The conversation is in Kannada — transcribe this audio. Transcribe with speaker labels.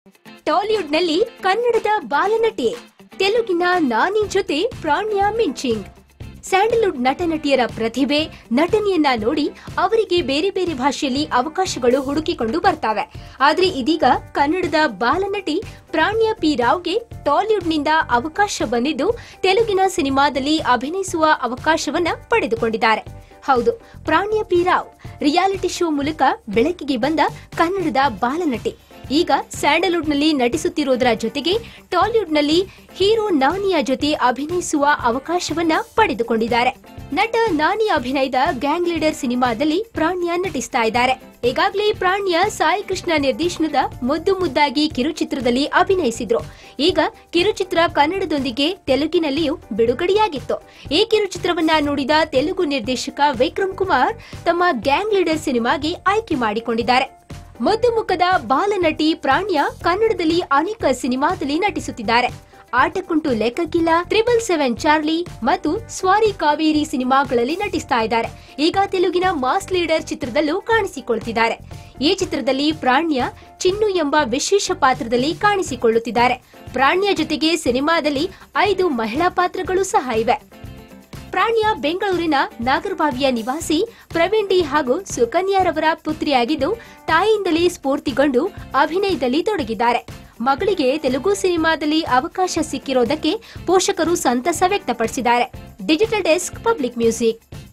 Speaker 1: ಟಾಲಿವುಡ್ನಲ್ಲಿ ಕನ್ನಡದ ಬಾಲನಟಿ ತೆಲುಗಿನ ನಾನಿ ಜೊತೆ ಪ್ರಾಣ್ಯ ಮಿಂಚಿಂಗ್ ಸ್ಯಾಂಡಲ್ವುಡ್ ನಟ ನಟಿಯರ ಪ್ರತಿಭೆ ನಟನೆಯನ್ನ ನೋಡಿ ಅವರಿಗೆ ಬೇರೆ ಬೇರೆ ಭಾಷೆಯಲ್ಲಿ ಅವಕಾಶಗಳು ಹುಡುಕಿಕೊಂಡು ಬರ್ತಾವೆ ಆದ್ರೆ ಇದೀಗ ಕನ್ನಡದ ಬಾಲನಟಿ ಪ್ರಾಣ್ಯ ಪಿ ರಾವ್ಗೆ ಟಾಲಿವುಡ್ನಿಂದ ಅವಕಾಶ ಬಂದಿದ್ದು ತೆಲುಗಿನ ಸಿನಿಮಾದಲ್ಲಿ ಅಭಿನಯಿಸುವ ಅವಕಾಶವನ್ನ ಪಡೆದುಕೊಂಡಿದ್ದಾರೆ ಹೌದು Pranya P Rao reality show ಮೂಲಕ ಬೆಳಕಿಗೆ ಬಂದ ಕನ್ನಡದ ಬಾಲನಟಿ ಈಗ ಸ್ಯಾಂಡಲ್ವುಡ್ನಲ್ಲಿ ನಟಿಸುತ್ತಿರೋದರ ಜೊತೆಗೆ ಟಾಲಿವುಡ್ನಲ್ಲಿ ಹೀರೋ ನಾನಿಯ ಜೊತೆ ಅಭಿನಯಿಸುವ ಅವಕಾಶವನ್ನ ಪಡೆದುಕೊಂಡಿದ್ದಾರೆ ನಟ ನಾನಿ ಅಭಿನಯದ ಗ್ಯಾಂಗ್ ಲೀಡರ್ ಸಿನಿಮಾದಲ್ಲಿ ಪ್ರಾಣ್ಯ ನಟಿಸ್ತಾ ಇದ್ದಾರೆ ಈಗಾಗಲೇ ಪ್ರಾಣ್ಯ ಸಾಯಿ ಕೃಷ್ಣ ನಿರ್ದೇಶನದ ಮುದ್ದು ಮುದ್ದಾಗಿ ಕಿರುಚಿತ್ರದಲ್ಲಿ ಅಭಿನಯಿಸಿದ್ರು ಈಗ ಕಿರುಚಿತ್ರ ಕನ್ನಡದೊಂದಿಗೆ ತೆಲುಗಿನಲ್ಲಿಯೂ ಬಿಡುಗಡೆಯಾಗಿತ್ತು ಈ ಕಿರುಚಿತ್ರವನ್ನ ನೋಡಿದ ತೆಲುಗು ನಿರ್ದೇಶಕ ವಿಕ್ರಮ್ ಕುಮಾರ್ ತಮ್ಮ ಗ್ಯಾಂಗ್ ಲೀಡರ್ ಸಿನಿಮಾಗೆ ಆಯ್ಕೆ ಮಾಡಿಕೊಂಡಿದ್ದಾರೆ ಮುದ್ದು ಮುಖದ ಬಾಲನಟಿ ಪ್ರಾಣ್ಯ ಕನ್ನಡದಲ್ಲಿ ಅನೇಕ ಸಿನಿಮಾದಲ್ಲಿ ನಟಿಸುತ್ತಿದ್ದಾರೆ ಆಟಕ್ಕುಂಟು ಲೆಕ್ಕಕ್ಕಿಲ್ಲ ತ್ರಿಬಲ್ ಸೆವೆನ್ ಚಾರ್ಲಿ ಮತ್ತು ಸ್ವಾರಿ ಕಾವೇರಿ ಸಿನಿಮಾಗಳಲ್ಲಿ ನಟಿಸ್ತಾ ಇದ್ದಾರೆ ಈಗ ತೆಲುಗಿನ ಮಾಸ್ ಲೀಡರ್ ಚಿತ್ರದಲ್ಲೂ ಕಾಣಿಸಿಕೊಳ್ತಿದ್ದಾರೆ ಈ ಚಿತ್ರದಲ್ಲಿ ಪ್ರಾಣ್ಯ ಚಿನ್ನು ಎಂಬ ವಿಶೇಷ ಪಾತ್ರದಲ್ಲಿ ಕಾಣಿಸಿಕೊಳ್ಳುತ್ತಿದ್ದಾರೆ ಪ್ರಾಣ್ಯ ಜೊತೆಗೆ ಸಿನಿಮಾದಲ್ಲಿ ಐದು ಮಹಿಳಾ ಪಾತ್ರಗಳು ಸಹ ಇವೆ ಪ್ರಾಣ್ಯ ಬೆಂಗಳೂರಿನ ನಾಗರಬಾವಿಯ ನಿವಾಸಿ ಪ್ರವೀಣ್ ಡಿ ಹಾಗೂ ಸುಕನ್ಯಾರವರ ಪುತ್ರಿಯಾಗಿದ್ದು ತಾಯಿಯಿಂದಲೇ ಸ್ಫೂರ್ತಿಗೊಂಡು ಅಭಿನಯದಲ್ಲಿ ತೊಡಗಿದ್ದಾರೆ ಮಗಳಿಗೆ ತೆಲುಗು ಸಿನಿಮಾದಲ್ಲಿ ಅವಕಾಶ ಸಿಕ್ಕಿರೋದಕ್ಕೆ ಪೋಷಕರು ಸಂತಸ ವ್ಯಕ್ತಪಡಿಸಿದ್ದಾರೆ ಡಿಜಿಟಲ್ ಡೆಸ್ಕ್ ಪಬ್ಲಿಕ್ ಮ್ಯೂಸಿಕ್